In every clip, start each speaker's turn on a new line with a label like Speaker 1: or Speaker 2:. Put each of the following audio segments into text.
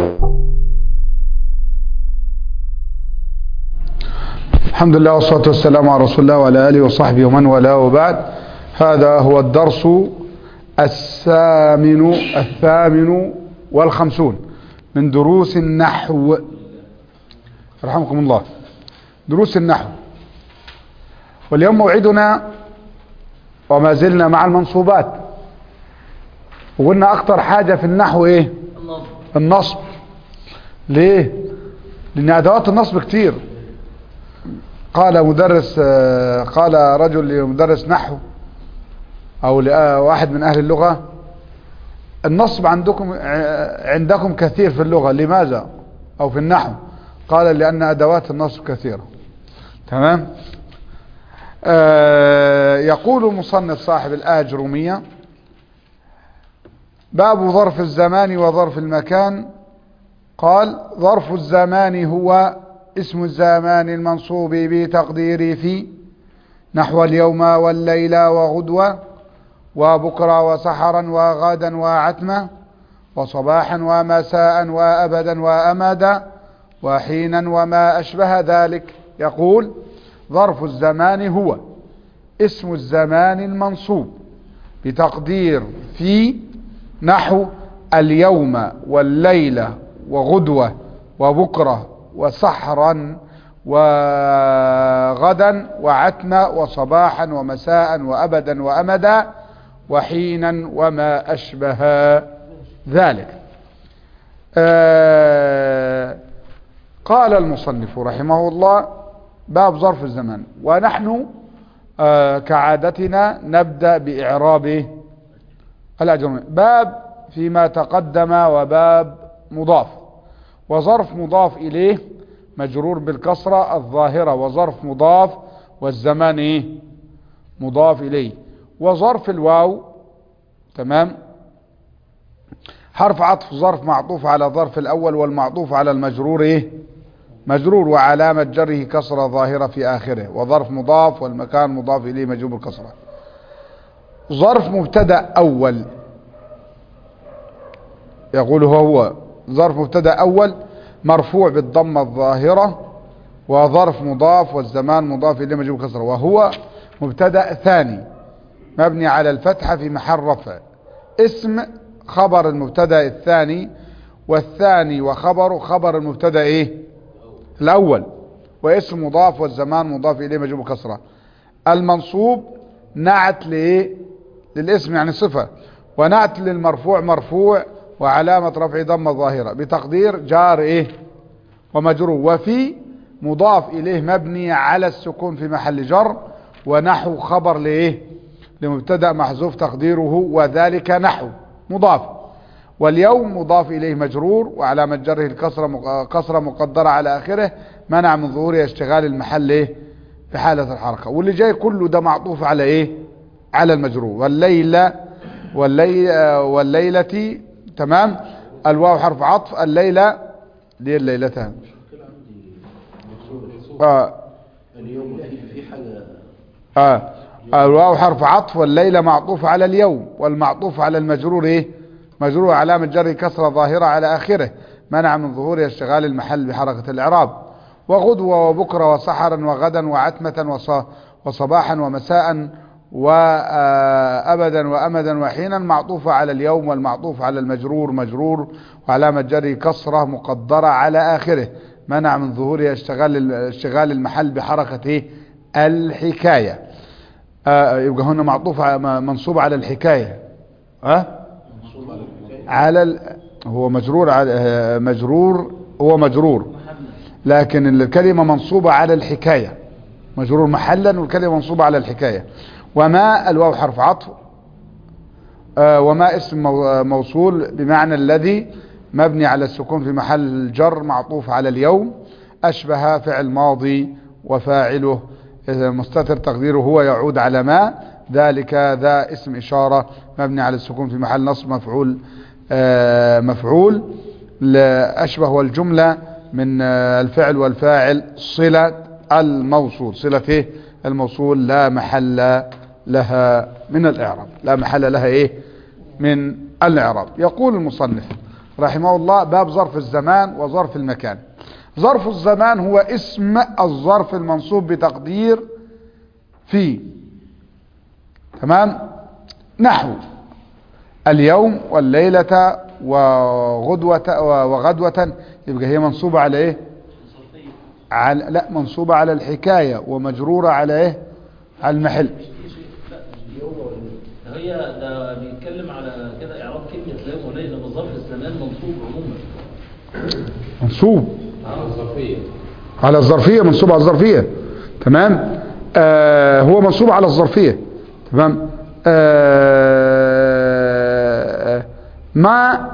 Speaker 1: الحمد لله والصلاة والسلام على رسول الله وعلى آله وصحبه ومن والاه وبعد هذا هو الدرس الثامن الثامن والخمسون من دروس النحو رحمكم الله دروس النحو واليوم موعدنا وما زلنا مع المنصوبات وقلنا اكتر حاجة في النحو ايه النصب ليه لان ادوات النصب كتير قال مدرس قال رجل لمدرس نحو او لواحد من اهل اللغة النصب عندكم عندكم كثير في اللغة لماذا او في النحو قال لان ادوات النصب كثيرة تمام آه يقول المصنف صاحب الآجرومية باب ظرف الزمان وظرف المكان قال ظرف الزمان هو اسم الزمان المنصوب بتقدير في نحو اليوم والليلة وغدوة وبكرة وسحرا وغدا وعتمة وصباحا ومساء وأبدا وأمدا وحينا وما أشبه ذلك يقول ظرف الزمان هو اسم الزمان المنصوب بتقدير في نحو اليوم والليلة وغدوة وبكرة وسحرا وغدا وعتمة وصباحا ومساء وأبدا وأمدا وحينا وما أشبه ذلك آه قال المصنف رحمه الله باب ظرف الزمان ونحن آه كعادتنا نبدأ بإعراب الأجرمين باب فيما تقدم وباب مضاف وظرف مضاف إليه مجرور بالكسرة الظاهرة وظرف مضاف والزمان إيه مضاف إليه وظرف الواو تمام حرف عطف ظرف معطوف على ظرف الأول والمعطوف على المجرور إيه مجرور وعلامة جره كسرة ظاهرة في آخره وظرف مضاف والمكان مضاف إليه مجرور الكسرة ظرف مبتدا أول يقول هو ظرف مبتدا أول مرفوع بالضمة الظاهرة وظرف مضاف والزمان مضاف إليه مجرور الكسرة وهو مبتدا ثاني مبني على الفتحة في محل رفع اسم خبر المبتدا الثاني والثاني وخبره خبر المبتدا ايه الأول واسم مضاف والزمان مضاف إليه مجرور كسرة المنصوب نعت لإيه للاسم يعني صفة ونعت للمرفوع مرفوع وعلامة رفع ضمة ظاهرة بتقدير جار إيه ومجرور وفي مضاف إليه مبني على السكون في محل جر ونحو خبر لإيه لمبتدأ محذوف تقديره وذلك نحو مضاف واليوم مضاف إليه مجرور وعلامة جره الكسرة كسرة مقدرة على آخره منع من ظهور اشتغال المحل إيه في حالة الحركة واللي جاي كله ده معطوف على إيه على المجرور والليلة واللي والليلة تمام الواو حرف عطف الليلة دي الليلتان آه
Speaker 2: اليوم في حاجة
Speaker 1: آه الواو حرف عطف والليلة معطوف على اليوم والمعطوف على المجرور ايه مجرور علامة جر كسرة ظاهرة على آخره منع من ظهور اشتغال المحل بحركة الإعراب وغدوة وبكرة وسحرا وغدا وعتمة وصباحا ومساء وأبدا وأمدا وحينا معطوفة على اليوم والمعطوف على المجرور مجرور وعلامة جر كسرة مقدرة على آخره منع من ظهور اشتغال اشتغال المحل بحركة الحكاية آه يبقى هنا معطوف منصوب على الحكاية أه؟ على ال... هو مجرور على مجرور هو مجرور لكن الكلمة منصوبة على الحكاية مجرور محلا والكلمة منصوبة على الحكاية وما الواو حرف عطف آه وما اسم موصول بمعنى الذي مبني على السكون في محل جر معطوف على اليوم أشبه فعل ماضي وفاعله مستتر تقديره هو يعود على ما ذلك ذا اسم إشارة مبني على السكون في محل نصب مفعول آه مفعول أشبه والجملة من آه الفعل والفاعل صلة الموصول صلة ايه الموصول لا محل لها من الإعراب لا محل لها إيه من الإعراب يقول المصنف رحمه الله باب ظرف الزمان وظرف المكان ظرف الزمان هو اسم الظرف المنصوب بتقدير في تمام نحو اليوم والليلة وغدوة وغدوة يبقى هي منصوبة على ايه على لا منصوبة على الحكاية ومجرورة على ايه على المحل
Speaker 2: هي ده بيتكلم على كده اعراب كلمه لا يوم وليله لما ظرف الزمان منصوب عموما
Speaker 1: منصوب
Speaker 2: اه الظرفيه
Speaker 1: على الظرفية منصوب على الظرفية تمام آه هو منصوب على الظرفية تمام آه ما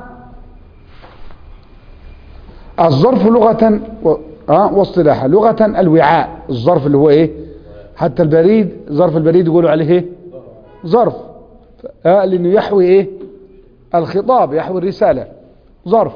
Speaker 1: الظرف لغة و... آه واصطلاحا لغة الوعاء الظرف اللي هو ايه حتى البريد ظرف البريد يقولوا عليه ايه ظرف آه لانه يحوي ايه الخطاب يحوي الرسالة ظرف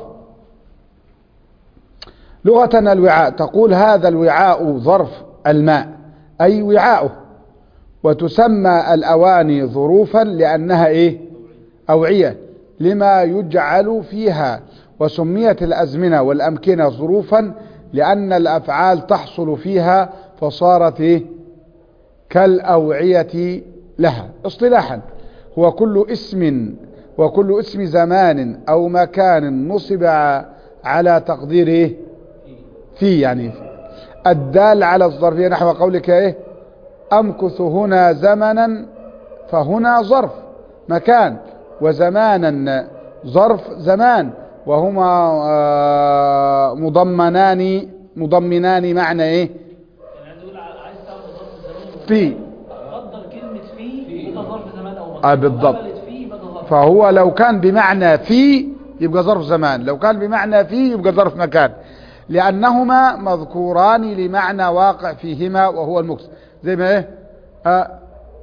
Speaker 1: لغة الوعاء تقول هذا الوعاء ظرف الماء أي وعاؤه وتسمى الأواني ظروفا لأنها إيه أوعية لما يجعل فيها وسميت الأزمنة والأمكنة ظروفا لأن الأفعال تحصل فيها فصارت إيه كالأوعية لها اصطلاحا هو كل اسم وكل اسم زمان أو مكان نصب على تقدير إيه في يعني الدال على الظرفية نحو قولك ايه امكث هنا زمنا فهنا ظرف مكان وزمانا ظرف زمان وهما آه مضمنان مضمنان معنى ايه
Speaker 2: يعني عايز اقول عايز تعرف ظرف الزمان
Speaker 1: في
Speaker 2: غدر كلمه في يبقى ظرف زمان او
Speaker 1: آه بالضبط.
Speaker 2: قبلت في يبقى ده ظرف
Speaker 1: فهو لو كان بمعنى في يبقى ظرف زمان لو كان بمعنى في يبقى ظرف مكان لأنهما مذكوران لمعنى واقع فيهما وهو المكس زي ما ايه آه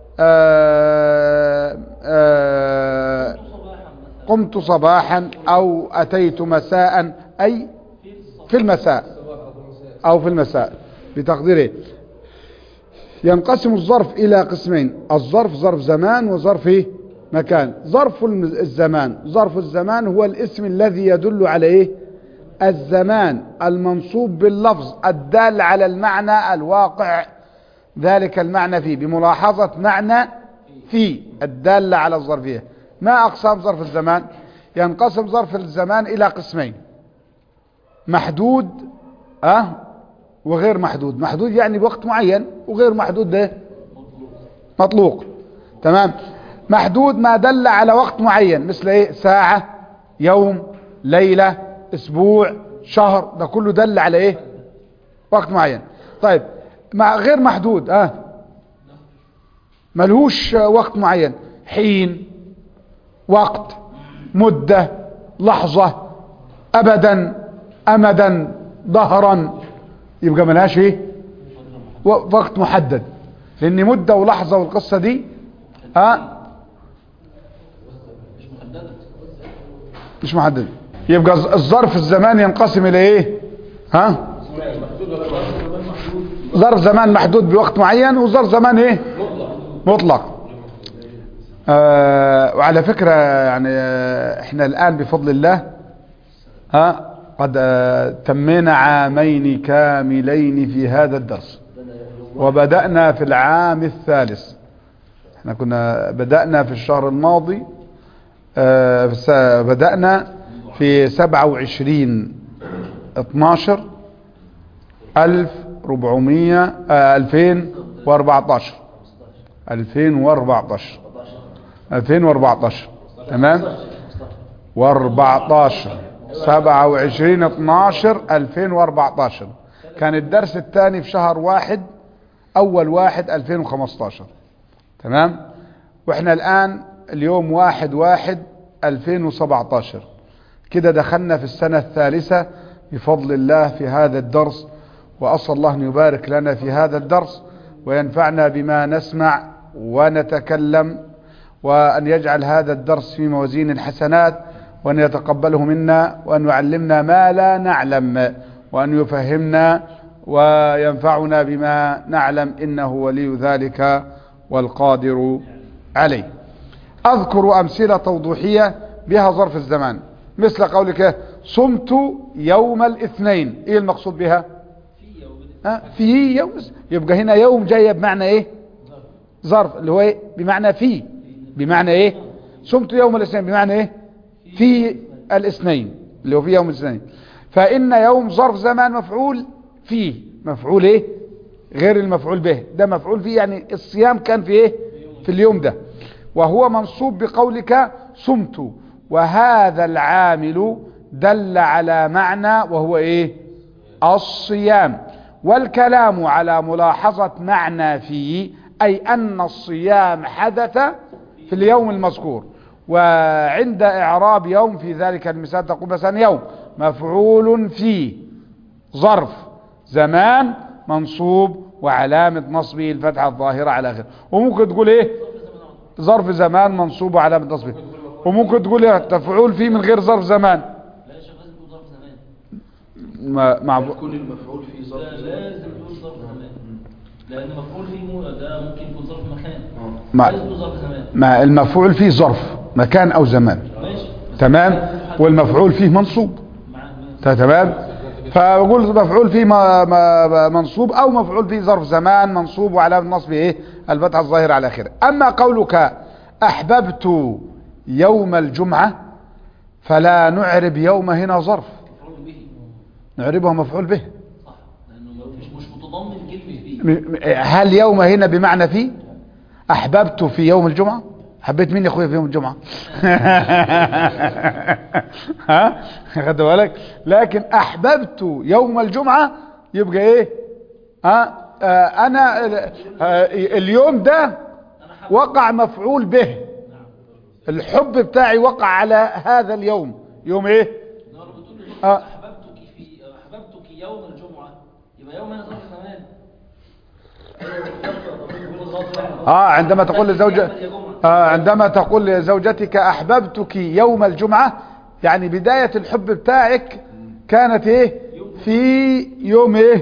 Speaker 1: آه آه
Speaker 2: صباحا مثلا
Speaker 1: قمت صباحا أو أتيت مساء أي في المساء أو في المساء بتقديره ينقسم الظرف إلى قسمين الظرف ظرف زمان وظرف إيه؟ مكان ظرف الم- الزمان ظرف الزمان هو الاسم الذي يدل على إيه الزمان المنصوب باللفظ الدال على المعنى الواقع ذلك المعنى فيه بملاحظة معنى في الدالة على الظرفية ما أقسام ظرف الزمان ينقسم ظرف الزمان إلى قسمين محدود أه وغير محدود محدود يعني بوقت معين وغير محدود ده مطلوق تمام محدود ما دل على وقت معين مثل ايه ساعة يوم ليلة اسبوع شهر ده كله دل على ايه وقت معين طيب مع غير محدود اه ملهوش وقت معين حين وقت مدة لحظة ابدا امدا ظهرا يبقى ملهاش ايه و- وقت محدد لان مدة ولحظة والقصة دي اه مش محدد يبقى الظ- الظرف الزمان ينقسم الى ايه ها ظرف زمان محدود بوقت معين وظرف زمان ايه مطلق آه وعلى فكرة يعني آه احنا الان بفضل الله ها قد آه تمينا عامين كاملين في هذا الدرس وبدأنا في العام الثالث احنا كنا بدأنا في الشهر الماضي آه، س- بدأنا في 27 12 1400 آه، 2014 2014 2014 تمام و14 27 12 2014 كان الدرس الثاني في شهر واحد اول واحد 2015 تمام واحنا الان اليوم واحد واحد 2017 كده دخلنا في السنة الثالثة بفضل الله في هذا الدرس وأسأل الله أن يبارك لنا في هذا الدرس وينفعنا بما نسمع ونتكلم وأن يجعل هذا الدرس في موازين الحسنات وأن يتقبله منا وأن يعلمنا ما لا نعلم وأن يفهمنا وينفعنا بما نعلم إنه ولي ذلك والقادر عليه أذكر أمثلة توضيحية بها ظرف الزمان مثل قولك صمت يوم الاثنين ايه المقصود بها
Speaker 2: في يوم
Speaker 1: ها في يوم يبقى هنا يوم جايه بمعنى ايه ظرف اللي هو ايه بمعنى في بمعنى ايه صمت يوم الاثنين بمعنى ايه في الاثنين اللي هو في يوم الاثنين فان يوم ظرف زمان مفعول فيه مفعول ايه غير المفعول به ده مفعول فيه يعني الصيام كان في ايه في اليوم ده وهو منصوب بقولك صمت وهذا العامل دل على معنى وهو ايه الصيام والكلام على ملاحظة معنى فيه أي أن الصيام حدث في اليوم المذكور وعند إعراب يوم في ذلك المثال تقول مثلا يوم مفعول فيه ظرف زمان منصوب وعلامة نصبه الفتحة الظاهرة على آخره وممكن تقول ايه ظرف زمان منصوب وعلامة نصبه وممكن تقول ايه تفعول فيه من غير ظرف زمان
Speaker 2: لا يا شيخ لازم تقول ظرف زمان
Speaker 1: ما مع
Speaker 3: يكون المفعول فيه ظرف
Speaker 2: لا
Speaker 3: زمان
Speaker 2: لازم تقول ظرف زمان لأن مفعول فيه مو- ده ممكن يكون ظرف مكان
Speaker 1: مع-
Speaker 2: لازم تقول ظرف زمان
Speaker 1: ما المفعول فيه ظرف مكان او زمان
Speaker 2: ماشي
Speaker 1: تمام والمفعول فيه منصوب
Speaker 2: مع
Speaker 1: ت- تمام فبقول مفعول فيه م- م- منصوب او مفعول فيه ظرف زمان منصوب وعلامه نصبه ايه الفتحه الظاهره على اخره اما قولك احببت يوم الجمعه فلا نعرب يوم هنا ظرف
Speaker 2: مفعول به
Speaker 1: نعربه مفعول به
Speaker 2: صح لأنه مش مش متضمن كلمة فيه
Speaker 1: م- م- هل يوم هنا بمعنى في احببت في يوم الجمعة حبيت مين يا اخويا في يوم الجمعة ها خد بالك لكن احببت يوم الجمعة يبقى ايه ها آه انا آه اليوم ده وقع مفعول به الحب بتاعي وقع على هذا اليوم يوم ايه
Speaker 2: إنما لو بتقول له
Speaker 1: آه.
Speaker 2: أحببتك في أحببتك يوم الجمعة يبقى يوم هنا ظرف زمان أيوة، بيقول ظرف واحد.
Speaker 1: اه عندما تقول لزوجة
Speaker 2: يا جمعة.
Speaker 1: آه عندما تقول لزوجتك احببتك يوم الجمعة يعني بداية الحب بتاعك كانت ايه في يوم ايه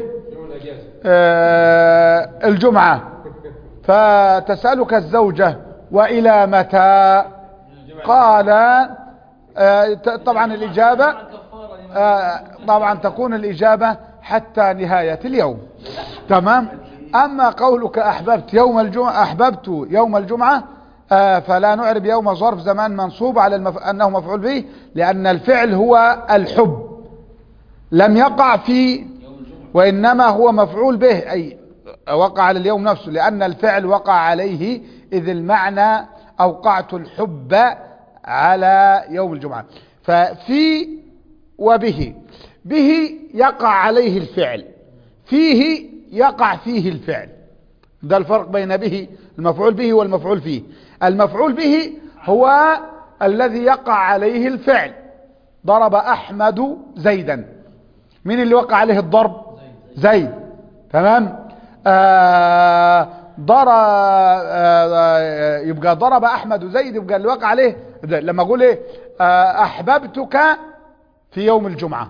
Speaker 1: آه الجمعة فتسألك الزوجة والى متى قال آه ت- طبعا الاجابة
Speaker 2: كفارة يعني.
Speaker 1: آه، طبعا تكون الإجابة حتى نهاية اليوم تمام أما قولك أحببت يوم الجمعة أحببت يوم الجمعة آه، فلا نعرب يوم ظرف زمان منصوب على المف... أنه مفعول به لأن الفعل هو الحب لم يقع في وإنما هو مفعول به أي وقع على اليوم نفسه لأن الفعل وقع عليه إذ المعنى أوقعت الحب على يوم الجمعة ففي وبه به يقع عليه الفعل فيه يقع فيه الفعل ده الفرق بين به المفعول به والمفعول فيه المفعول به هو الذي يقع عليه الفعل ضرب أحمد زيدا مين اللي وقع عليه الضرب زيد تمام آه ضرب آه يبقى ضرب احمد زيد يبقى اللي وقع عليه ده لما اقول ايه آه احببتك في يوم الجمعة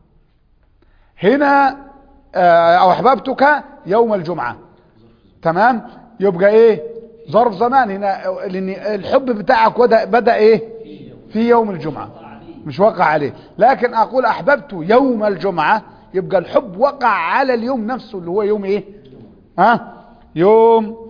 Speaker 1: هنا آه او احببتك يوم الجمعة تمام يبقى ايه ظرف زمان هنا لان الحب بتاعك بدأ, بدأ ايه في يوم الجمعة مش وقع عليه لكن اقول احببت يوم الجمعة يبقى الحب وقع على اليوم نفسه اللي هو يوم ايه ها يوم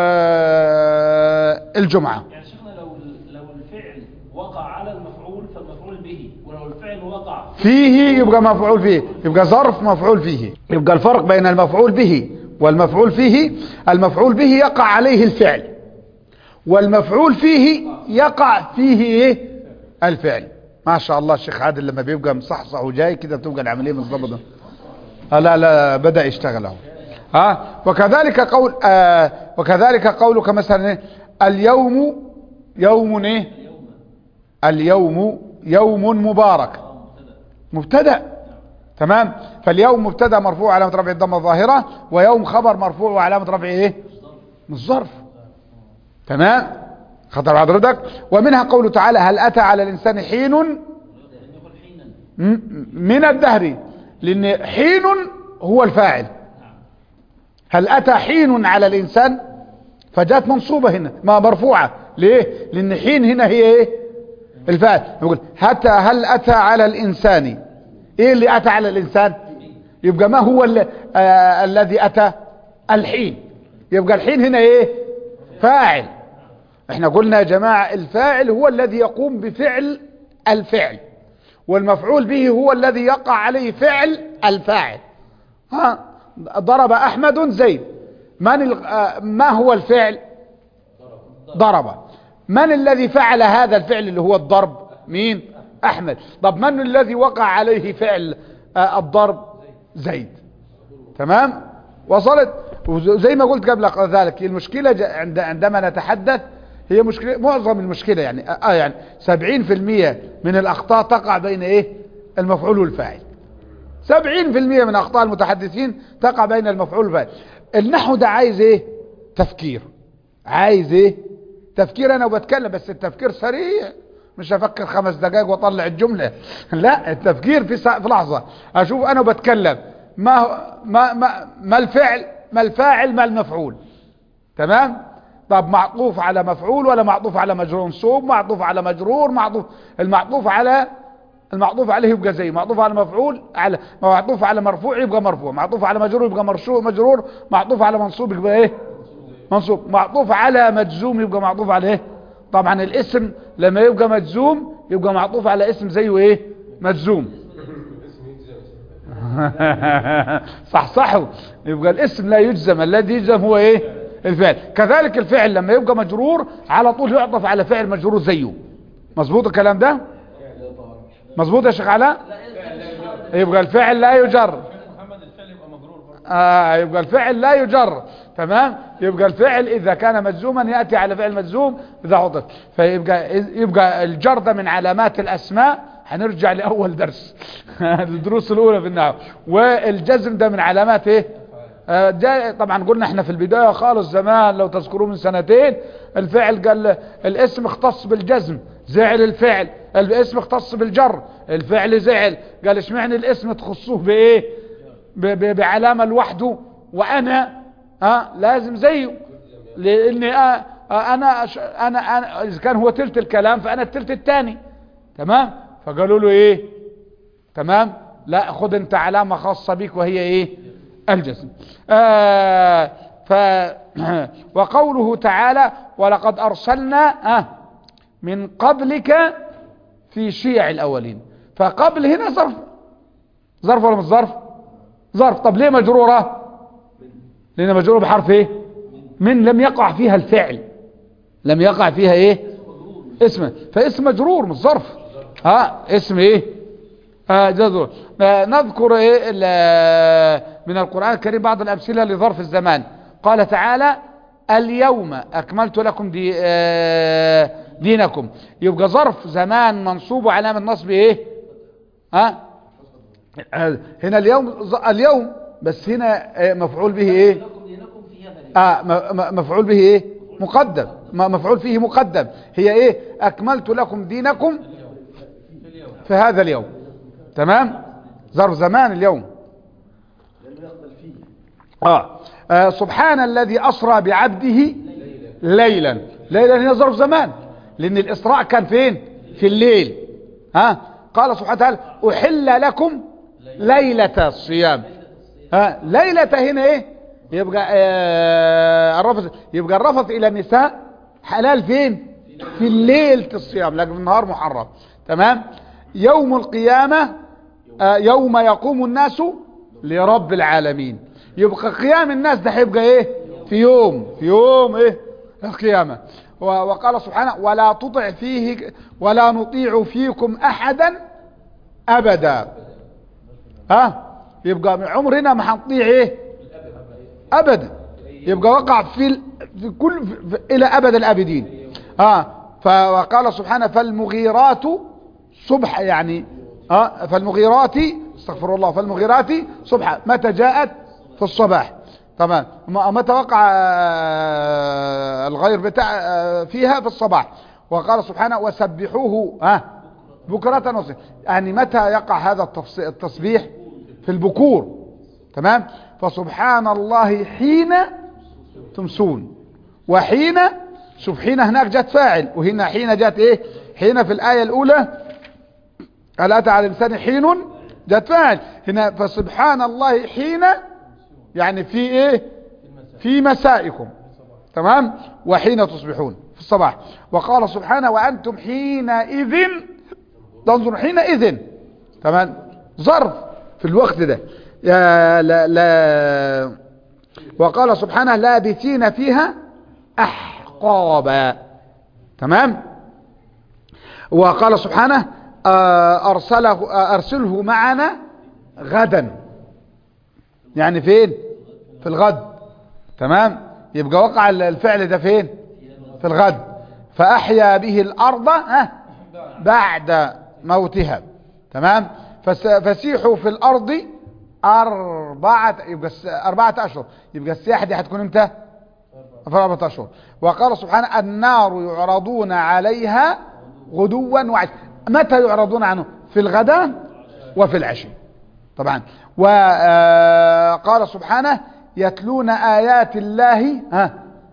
Speaker 1: آه الجمعة
Speaker 2: يعني شيخنا لو لو الفعل وقع على المفعول فالمفعول به ولو الفعل وقع
Speaker 1: فيه يبقى مفعول فيه يبقى ظرف مفعول فيه يبقى الفرق بين المفعول به والمفعول فيه المفعول به يقع عليه الفعل والمفعول فيه يقع فيه ايه الفعل ما شاء الله الشيخ عادل لما بيبقى مصحصح وجاي كده بتبقى العمليه مظبطه آه لا لا بدا يشتغل اهو ها وكذلك قول آه وكذلك قولك مثلا إيه؟ اليوم يوم ايه اليوم يوم مبارك مبتدا تمام فاليوم مبتدا مرفوع علامه رفع الضمه الظاهره ويوم خبر مرفوع وعلامه رفعه ايه مش ظرف تمام خطر حضرتك ومنها قوله تعالى هل اتى على الانسان حين
Speaker 2: لم يقل حينا
Speaker 1: م- من الدهر لان حين هو الفاعل هل اتى حين على الانسان فجاءت منصوبة هنا ما مرفوعة ليه لان حين هنا هي ايه الفاعل نقول أتى هل أتى على الإنسان إيه اللي أتى على الإنسان يبقى ما هو ال- آه الذي أتى الحين يبقى الحين هنا إيه فاعل احنا قلنا يا جماعة الفاعل هو الذي يقوم بفعل الفعل والمفعول به هو الذي يقع عليه فعل الفاعل ها ضرب أحمد زيد من ال- آه، ما هو الفعل ضرب من الذي فعل هذا الفعل اللي هو الضرب مين أحمد طب من الذي وقع عليه فعل آه، الضرب زيد تمام وصلت وزي ما قلت قبل ذلك المشكلة ج- عند عندما نتحدث هي مشكلة معظم المشكلة يعني آه يعني 70% من الأخطاء تقع بين إيه المفعول والفاعل 70% من أخطاء المتحدثين تقع بين المفعول والفاعل النحو ده عايز إيه تفكير عايز إيه تفكير أنا وبتكلم بس التفكير سريع مش هفكر خمس دقائق واطلع الجملة لا التفكير في سا... في لحظة اشوف انا بتكلم ما هو- ما ما, ما الفعل ما الفاعل ما المفعول تمام طب معطوف على مفعول ولا معطوف على مجرور منصوب معطوف على مجرور معطوف المعطوف على المعطوف عليه يبقى زي معطوف على مفعول على معطوف على مرفوع يبقى مرفوع معطوف على مجرور يبقى مرشو مجرور معطوف على منصوب يبقى ايه منصوب معطوف على مجزوم يبقى معطوف على ايه طبعا الاسم لما يبقى مجزوم يبقى معطوف على اسم زيه ايه مجزوم صح صح يبقى الاسم لا يجزم الذي يجزم هو ايه الفعل كذلك الفعل لما يبقى مجرور على طول يعطف على فعل مجرور زيه مظبوط الكلام ده مظبوط يا شيخ علاء يبقى الفعل لا يجر
Speaker 3: محمد الفعل يبقى مجرور برضه
Speaker 1: آه يبقى الفعل لا يجر تمام يبقى الفعل إذا كان مجزوما يأتي على فعل مجزوم إذا عطف فيبقى يبقى الجر ده من علامات الأسماء هنرجع لأول درس الدروس الأولى في النحو والجزم ده من علامات إيه آه، جاء طبعا قلنا احنا في البداية خالص زمان لو تذكروا من سنتين الفعل قال الاسم اختص بالجزم زعل الفعل الاسم اختص بالجر الفعل زعل قال اشمعنى الاسم تخصوه بايه ب- ب- بعلامة لوحده وانا ها لازم زيه لاني آه آه انا أش- انا انا اذا كان هو تلت الكلام فانا التلت الثاني تمام فقالوا له ايه تمام لا خد انت علامة خاصة بك وهي ايه الجزم آه ف وقوله تعالى ولقد ارسلنا آه من قبلك في شيع الاولين فقبل هنا ظرف ظرف ولا مش ظرف ظرف طب ليه مجرورة لان مجرورة بحرف ايه من لم يقع فيها الفعل لم يقع فيها ايه اسم فاسم مجرور مش ظرف ها اسم ايه آه جزر آه نذكر ايه ال- من القرآن الكريم بعض الامثلة لظرف الزمان قال تعالى اليوم اكملت لكم دي آه دينكم يبقى ظرف زمان منصوب وعلامة نصب ايه ها آه هنا اليوم ز- اليوم بس هنا آه، مفعول به ايه
Speaker 2: لكم دينكم في هذا اليوم.
Speaker 1: آه م- م- مفعول به ايه مقدم م- مفعول فيه مقدم هي ايه اكملت لكم دينكم في هذا اليوم تمام ظرف زمان اليوم آه. آه سبحان الذي اسرى بعبده ليلا ليلا هي ظرف زمان لان الاسراء كان فين في الليل ها قال سبحانه وتعالى احل لكم ليلة الصيام ها ليلة هنا ايه يبقى آه الرفث يبقى الرفث الى النساء حلال فين في الليل الصيام لكن في النهار محرم تمام يوم القيامة آه يوم يقوم الناس لرب العالمين يبقى قيام الناس ده هيبقى ايه في يوم في يوم ايه القيامة و- وقال سبحانه ولا تطع فيه ولا نطيع فيكم احدا ابدا ها يبقى عمرنا ما هنطيع ايه ابدا يبقى وقع في, ال... في كل في... في... الى ابد الابدين ها فقال سبحانه فالمغيرات صبح يعني ها فالمغيرات استغفر الله فالمغيرات صبح متى جاءت في الصباح تمام م- متى وقع آه، الغير بتاع آه، فيها في الصباح وقال سبحانه وسبحوه ها بكرة وصيح يعني متى يقع هذا التفص- التسبيح في البكور تمام فسبحان الله حين تمسون وحين شوف حين هناك جت فاعل وهنا حين جت ايه حين في الآية الأولى هل أتى على الإنسان حين جت فاعل هنا فسبحان الله حين يعني في إيه في مسائكم تمام وحين تصبحون في الصباح وقال سبحانه وأنتم حينئذ تنظر حينئذ تمام ظرف في الوقت ده يا لا لا وقال سبحانه لابثين فيها أحقابا تمام وقال سبحانه آه، أرسله آه، أرسله معنا غدا يعني فين في الغد تمام يبقى وقع الفعل ده فين في الغد فأحيا به الأرض ها بعد موتها تمام فس- فسيحوا في الأرض أربعة يبقى الس- أربعة أشهر يبقى السياحة دي هتكون امتى في أربعة أشهر وقال سبحانه النار يعرضون عليها غدوا وعشيا متى يعرضون عنه في الغداء وفي العشي طبعا وقال سبحانه يتلون آيات الله ها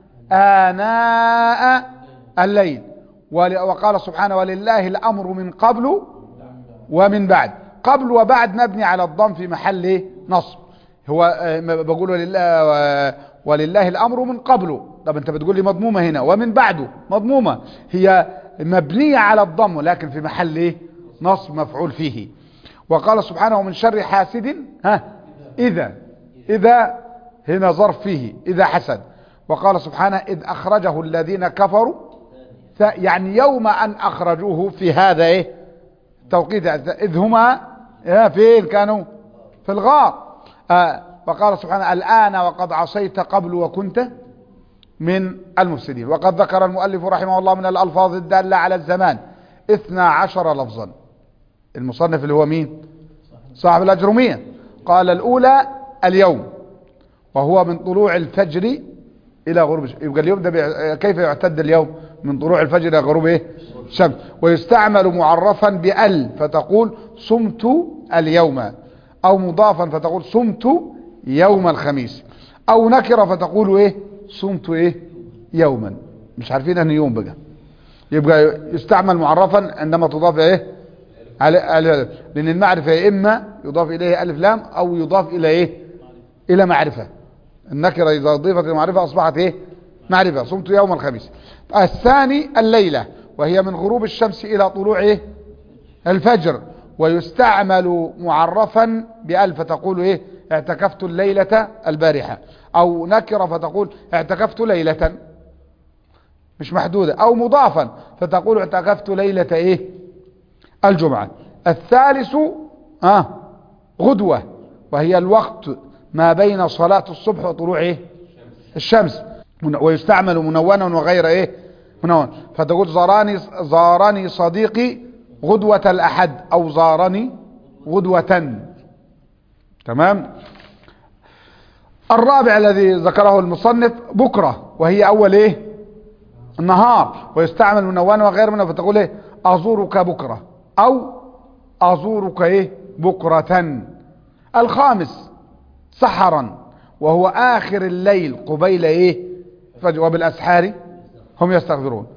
Speaker 1: آناء الليل ول- وقال سبحانه ولله الأمر من قبل ومن بعد قبل وبعد مبني على الضم في محل إيه؟ نصب هو آه، م- بقول ولله و- ولله الأمر من قبله طب انت بتقول لي مضمومة هنا ومن بعده مضمومة هي مبنية على الضم لكن في محل إيه؟ نصب مفعول فيه وقال سبحانه ومن شر حاسد ها إذا إذا هنا ظرف فيه إذا حسد وقال سبحانه إذ أخرجه الذين كفروا ف- يعني يوم أن أخرجوه في هذا إيه توقيت إذ هما آه، فين كانوا في الغار آه وقال سبحانه الآن وقد عصيت قبل وكنت من المفسدين وقد ذكر المؤلف رحمه الله من الألفاظ الدالة على الزمان اثنا عشر لفظا المصنف اللي هو مين صاحب الأجرمية قال الأولى اليوم وهو من طلوع الفجر إلى غروب الشمس يبقى اليوم ده بيع- كيف يعتد اليوم من طلوع الفجر إلى غروب إيه الشمس ويستعمل معرفا بأل فتقول صمت اليوم أو مضافا فتقول صمت يوم الخميس أو نكرة فتقول إيه صمت إيه يوما مش عارفين أن يوم بقى يبقى يستعمل معرفا عندما تضاف إيه على على- لأن المعرفة يا إما يضاف إليه ألف لام أو يضاف إلى إيه إلى معرفة النكرة إذا أضيفت إلى معرفة أصبحت إيه معرفة صمت يوم الخميس الثاني الليلة وهي من غروب الشمس إلى طلوع إيه الفجر ويستعمل معرفا بألف فتقول إيه اعتكفت الليلة البارحة أو نكرة فتقول اعتكفت ليلة مش محدودة أو مضافا فتقول اعتكفت ليلة إيه الجمعة الثالث آه غدوة وهي الوقت ما بين صلاة الصبح وطلوع إيه الشمس من- ويستعمل منونا وغير إيه منون فتقول زاراني زارني صديقي غدوة الأحد أو زارني غدوة تمام الرابع الذي ذكره المصنف بكرة وهي أول إيه النهار ويستعمل منونا وغير منون فتقول إيه أزورك بكرة أو أزورك إيه بكرة الخامس سحرا وهو آخر الليل قبيل إيه فجر وبالأسحار هم يستغفرون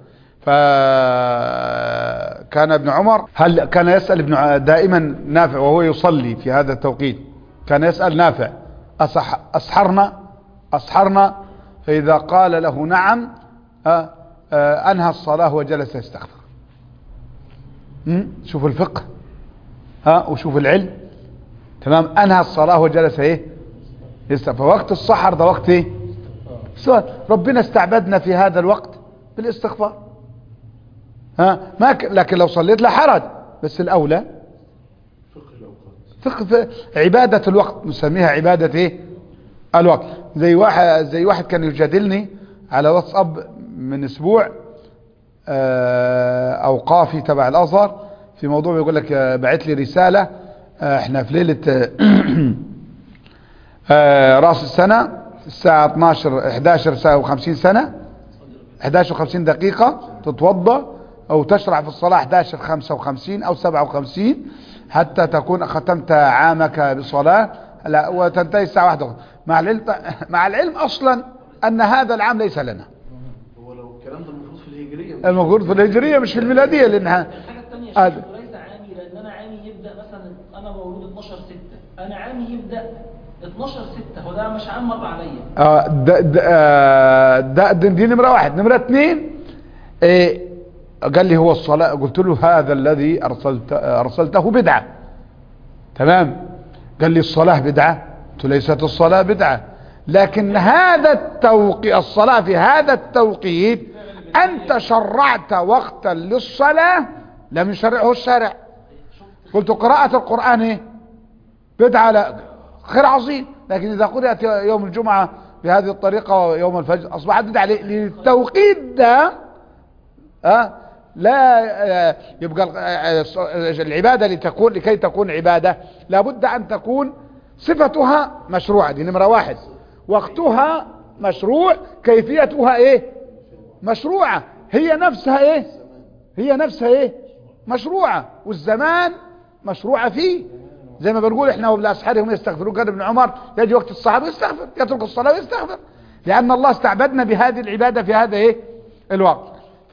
Speaker 1: فكان ابن عمر هل كان يسأل ابن ع- دائما نافع وهو يصلي في هذا التوقيت كان يسأل نافع أصح أسحرنا أسحرنا فإذا قال له نعم آه، آه، أنهى الصلاة وجلس يستغفر م? شوف الفقه ها وشوف العلم تمام انهى الصلاة وجلس ايه يستغفر فوقت السحر ده وقت ايه سؤال ربنا استعبدنا في هذا الوقت بالاستغفار ها ما ك... لكن لو صليت لا حرج بس الاولى فقه في عبادة الوقت نسميها عبادة ايه الوقت زي واحد زي واحد كان يجادلني على واتساب من اسبوع آه، اوقافي تبع الازهر في موضوع بيقول لك آه، بعت لي رسالة آه، احنا في ليلة آه، آه، راس السنة الساعة 12 11 ساعة و50 سنة 11 و50 دقيقة تتوضا او تشرع في الصلاة 11 55 او 57 حتى تكون ختمت عامك بصلاة لا وتنتهي الساعة 1 مع العلم مع العلم اصلا ان هذا العام ليس لنا
Speaker 4: هو لو الكلام ده المفروض في الهجرية
Speaker 1: المفروض في الهجرية مش في الميلادية لانها
Speaker 2: الحاجة الثانية
Speaker 1: آه.
Speaker 2: يا شيخ وليس عامي لأن أنا عامي يبدأ مثلا أنا مولود 12 6 أنا عامي يبدأ 12 6 هو ده مش عام مر عليا
Speaker 1: آه، ده ده آه، ده ده- دي نمرة واحد نمرة اثنين إيه قال لي هو الصلاة قلت له هذا الذي أرسلت أرسلته بدعة تمام قال لي الصلاة بدعة قلت له ليست الصلاة بدعة لكن هذا التوقيت الصلاة في هذا التوقيت أنت شرعت وقتا للصلاة لم يشرعه الشارع قلت قراءة القرآن ايه بدعة لا خير عظيم لكن إذا قرأت يوم الجمعة بهذه الطريقة ويوم الفجر أصبحت بدعة ليه؟ للتوقيت ده أه لا آه، يبقى ال- آه، الص- العبادة لتكون لكي تكون عبادة لابد أن تكون صفتها مشروعة دي نمرة واحد وقتها مشروع كيفيتها ايه مشروعة هي نفسها ايه هي نفسها ايه مشروعة والزمان مشروعة فيه زي ما بنقول احنا وبالاسحار يستغفرون قال ابن عمر يجي وقت الصحابة يستغفر يترك الصلاة ويستغفر لان الله استعبدنا بهذه العبادة في هذا ايه الوقت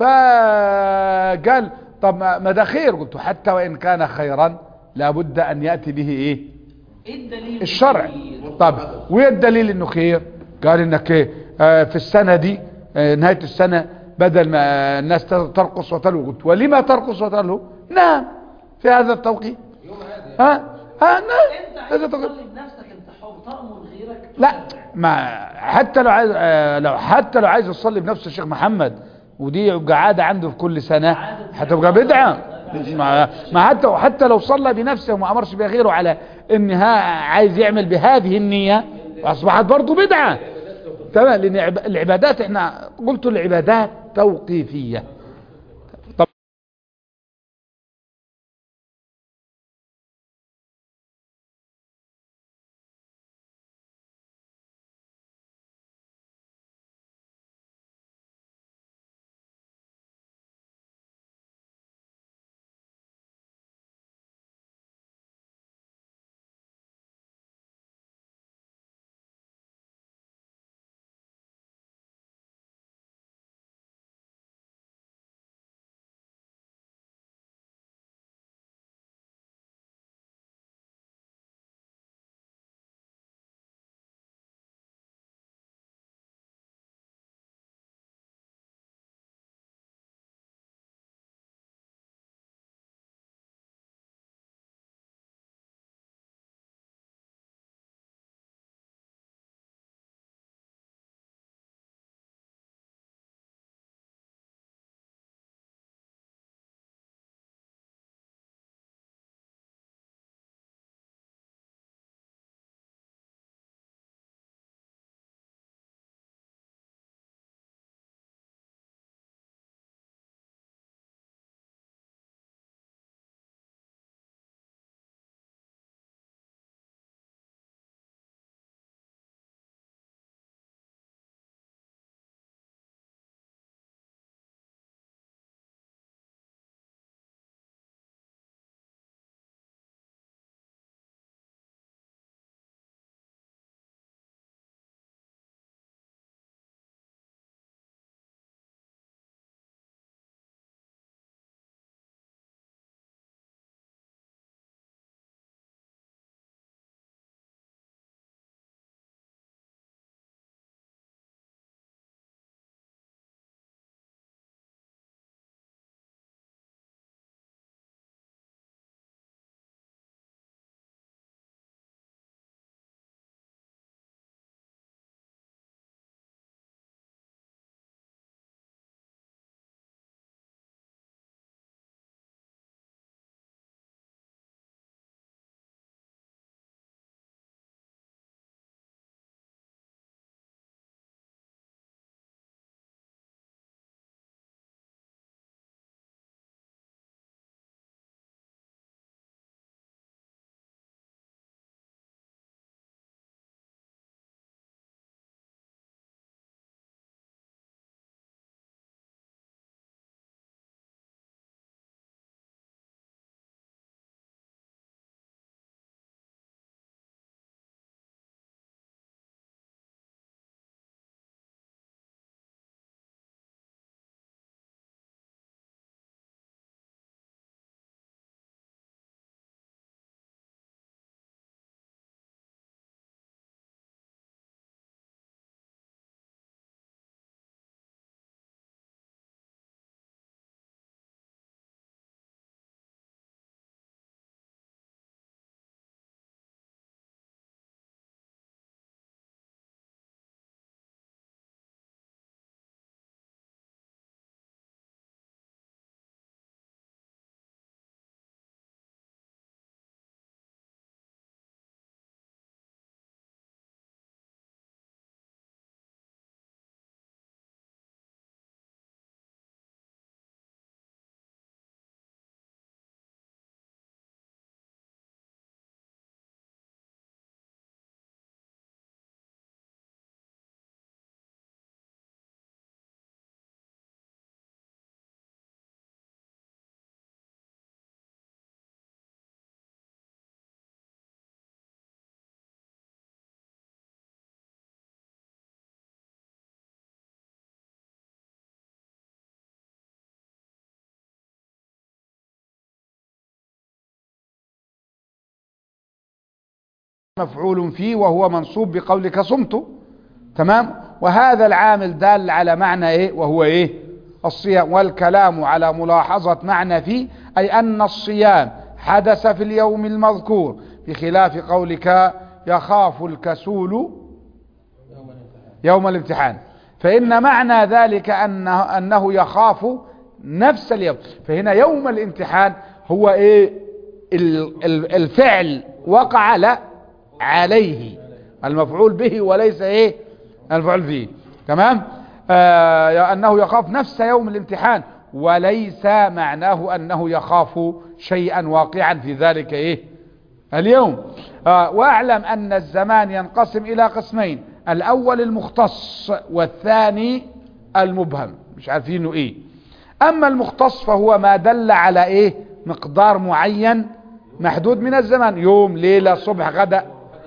Speaker 1: فقال طب ما ما ده خير قلت حتى وان كان خيرا لابد ان يأتي به ايه
Speaker 2: إيه الدليل
Speaker 1: الشرع
Speaker 2: الدليل؟
Speaker 1: طب وايه الدليل انه خير قال انك ايه آه في السنة دي آه نهاية السنة بدل ما آه الناس ترقص وتلو قلت ولما ترقص وتلو نعم في هذا التوقيت ها ها
Speaker 2: أنت
Speaker 1: نعم
Speaker 2: عايز
Speaker 1: هذا التوقيت
Speaker 2: تصلي بنفسك أنت حر تأمر غيرك
Speaker 1: لا
Speaker 2: تشرع.
Speaker 1: ما حتى لو عايز آه لو حتى لو عايز يصلي بنفس الشيخ محمد ودي يبقى عادة عنده في كل سنة هتبقى بدعة ما, ما حتى حتى لو صلى بنفسه وما امرش بها غيره على ان ها عايز يعمل بهذه النية اصبحت برضه بدعة تمام لان عب- العبادات احنا قلت العبادات توقيفية مفعول فيه وهو منصوب بقولك صمت تمام وهذا العامل دال على معنى ايه وهو ايه الصيام والكلام على ملاحظة معنى فيه اي ان الصيام حدث في اليوم المذكور بخلاف قولك يخاف الكسول
Speaker 3: يوم الامتحان
Speaker 1: يوم الامتحان فإن معنى ذلك أنه, أنه يخاف نفس اليوم فهنا يوم الامتحان هو إيه ال- ال- الفعل وقع لا عليه المفعول به وليس إيه المفعول فيه تمام آه أنه يخاف نفس يوم الامتحان وليس معناه أنه يخاف شيئا واقعا في ذلك إيه اليوم آه واعلم أن الزمان ينقسم إلى قسمين الأول المختص والثاني المبهم مش عارفينه إيه أما المختص فهو ما دل على إيه مقدار معين محدود من الزمان يوم ليلة صبح غدا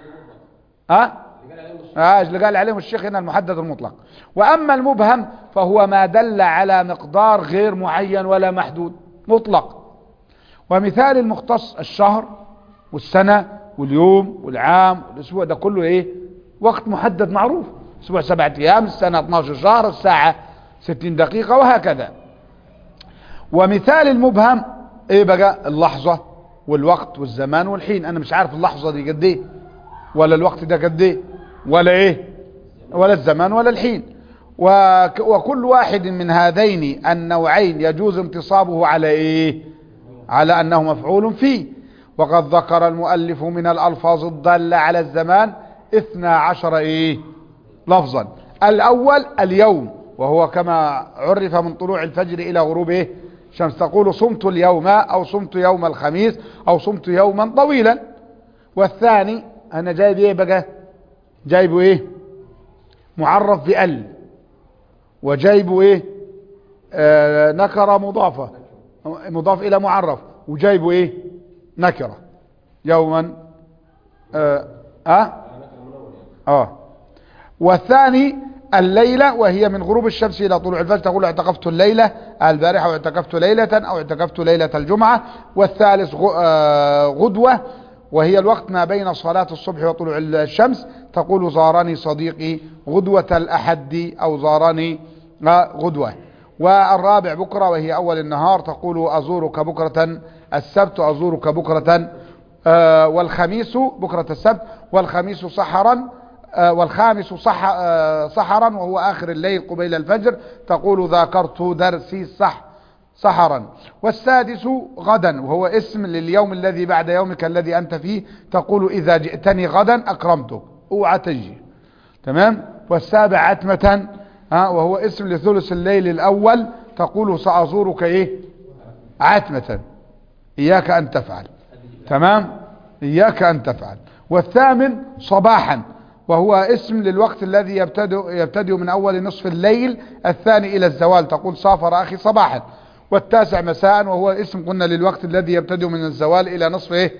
Speaker 1: ها اه اللي قال عليهم الشيخ هنا المحدد المطلق واما المبهم فهو ما دل على مقدار غير معين ولا محدود مطلق ومثال المختص الشهر والسنة واليوم والعام والاسبوع ده كله ايه وقت محدد معروف اسبوع سبعة ايام السنة 12 شهر الساعة 60 دقيقة وهكذا ومثال المبهم ايه بقى اللحظة والوقت والزمان والحين انا مش عارف اللحظة دي قد ايه ولا الوقت ده قد ايه ولا ايه ولا الزمان ولا الحين وك وكل واحد من هذين النوعين يجوز انتصابه على ايه على انه مفعول فيه وقد ذكر المؤلف من الالفاظ الدالة على الزمان اثنا عشر ايه لفظا الاول اليوم وهو كما عرف من طلوع الفجر الى غروب ايه شمس تقول صمت اليوم او صمت يوم الخميس او صمت يوما طويلا والثاني انا جايب ايه بقى جايبه ايه معرف بال وجايبه ايه آه نكره مضافه مضاف الى معرف وجايبه ايه نكره يوما اه اه, آه. والثاني الليلة وهي من غروب الشمس إلى طلوع الفجر تقول اعتكفت الليلة البارحة واعتكفت ليلة أو اعتكفت ليلة الجمعة والثالث غ- آه، غدوة وهي الوقت ما بين صلاة الصبح وطلوع الشمس تقول زارني صديقي غدوة الأحد أو زارني آه، غدوة والرابع بكرة وهي أول النهار تقول أزورك بكرة السبت أزورك بكرة آه، والخميس بكرة السبت والخميس سحرا آه، والخامس صح آه، سحرا وهو آخر الليل قبيل الفجر تقول ذاكرت درسي صح سحرا والسادس غدا وهو اسم لليوم الذي بعد يومك الذي أنت فيه تقول إذا جئتني غدا أكرمتك اوعى تجي تمام والسابع عتمة ها وهو اسم لثلث الليل الأول تقول سأزورك إيه عتمة إياك أن تفعل تمام إياك أن تفعل والثامن صباحا وهو اسم للوقت الذي يبتدئ, يبتدئ من أول نصف الليل الثاني إلى الزوال تقول سافر أخي صباحا والتاسع مساء وهو اسم قلنا للوقت الذي يبتدئ من الزوال إلى نصف إيه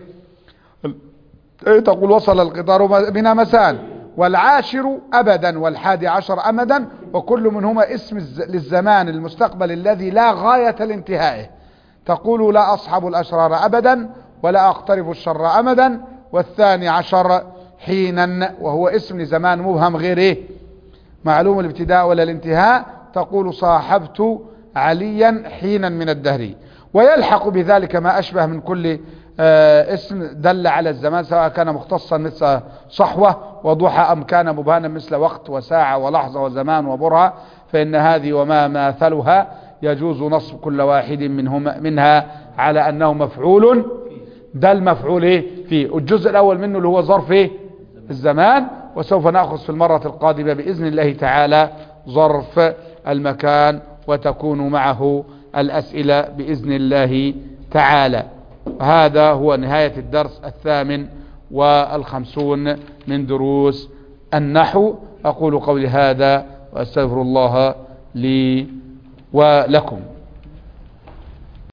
Speaker 1: إيه تقول وصل القطار بنا مساء والعاشر أبدا والحادي عشر أمدا وكل منهما اسم الز- للزمان المستقبل الذي لا غاية لانتهائه تقول لا أصحب الأشرار أبدا ولا أقترف الشر أمدا والثاني عشر حينا وهو اسم لزمان مبهم غير إيه معلوم الابتداء ولا الانتهاء تقول صاحبت عليا حينا من الدهر ويلحق بذلك ما أشبه من كل آه، اسم دل على الزمان سواء كان مختصا مثل صحوة وضحى أم كان مبهانا مثل وقت وساعة ولحظة وزمان وبرهة فإن هذه وما ماثلها يجوز نصب كل واحد منهما منها على أنه مفعول ده المفعول ايه فيه الجزء الأول منه اللي هو ظرف ايه الزمان وسوف نأخذ في المرة القادمة بإذن الله تعالى ظرف المكان وتكون معه الأسئلة بإذن الله تعالى هذا هو نهاية الدرس الثامن والخمسون من دروس النحو أقول قولي هذا وأستغفر الله لي ولكم